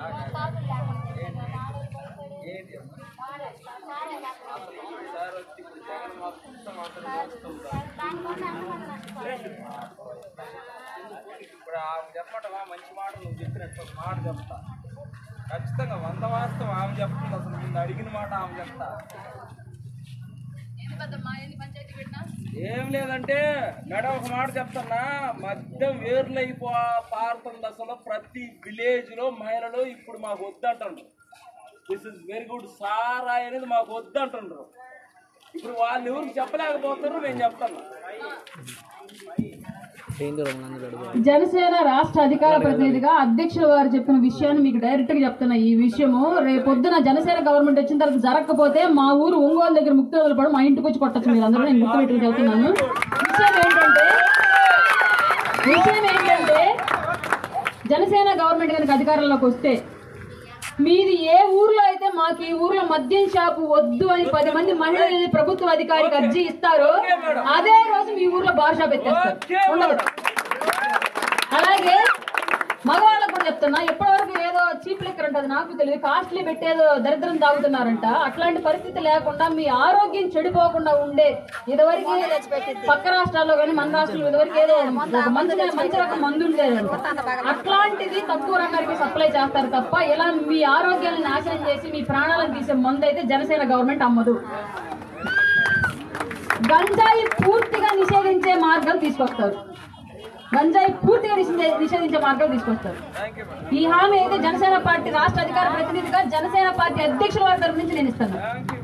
ఏంటి అమ్మా? అసలు ఈసారి వచ్చి ఇప్పుడు జగన్ మొత్తం అందరూ దోచుకుంటారు. ఇప్పుడు ఆమె చెప్పటమా మంచి మాట నువ్వు చెప్పినట్టు ఒక మాట చెప్తా ఖచ్చితంగా వంద వాస్తవం ఆమె చెప్తుంది అసలు నిన్ను అడిగిన మాట ఆమె చెప్తా ఏం లేదంటే మేడం ఒక మాట చెప్తున్నా మద్యం వేర్లైపో పారుతుంది అసలు ప్రతి విలేజ్ లో మహిళలు ఇప్పుడు మాకు వద్దంటుండ్రు దిస్ ఇస్ వెరీ గుడ్ సారాయి అనేది మాకు వద్దంటుండ్రు ఇప్పుడు వాళ్ళు ఎవరికి చెప్పలేకపోతున్నారు నేను చెప్తాను జనసేన రాష్ట్ర అధికార ప్రతినిధిగా అధ్యక్షుల వారు చెప్పిన విషయాన్ని మీకు డైరెక్ట్ గా చెప్తున్నా ఈ విషయము రేపొద్దున జనసేన గవర్నమెంట్ వచ్చిన తర్వాత జరగకపోతే మా ఊరు ఒంగోలు దగ్గర ముక్తి వదలపడం మా ఇంటికి వచ్చి కొట్టచ్చు మీరు అందరూ నేను గుర్తుపెట్టుకు చెప్తున్నాను విషయం ఏంటంటే విషయం ఏంటంటే జనసేన గవర్నమెంట్ కనుక అధికారంలోకి వస్తే మీది ఏ ఊర్లో అయితే మాకు ఈ ఊర్లో మద్యం షాపు వద్దు అని పది మంది మహిళలు వెళ్ళి ప్రభుత్వ అధికారికి అర్జీ ఇస్తారో అదే రోజు మీ ఊర్లో బార్ షాప్ ఎత్తేస్తారు ఉండదు అలాగే మగవాళ్ళకు కూడా చెప్తున్నా ఇప్పటివరకు ఏదో చీప్ లెక్కర్ ఉంటుంది నాకు తెలియదు కాస్ట్లీ పెట్టేదో దరిద్రం తాగుతున్నారంట అట్లాంటి పరిస్థితి లేకుండా మీ ఆరోగ్యం చెడిపోకుండా ఉండే ఇదివరకు పక్క రాష్ట్రాల్లో కానీ మన రాష్ట్రంలో ఇదివరకు ఏదో ఒక మంచి మంచి రకం మందు ఉండేదంట అట్లాంటిది తక్కువ రకానికి సప్లై చేస్తారు తప్ప ఇలా మీ ఆరోగ్యాన్ని నాశనం చేసి మీ ప్రాణాలను తీసే మందు అయితే జనసేన గవర్నమెంట్ అమ్మదు గంజాయి పూర్తిగా నిషేధించే మార్గం తీసుకొస్తారు గంజాయి పూర్తిగా నిషేధ- నిషేధించే మార్గం తీసుకొస్తారు ఈ హామీ అయితే జనసేన పార్టీ రాష్ట్ర అధికార ప్రతినిధిగా జనసేన పార్టీ అధ్యక్షుల వారి తరఫు నుంచి నేను ఇస్తాను థ్యాంక్ యూ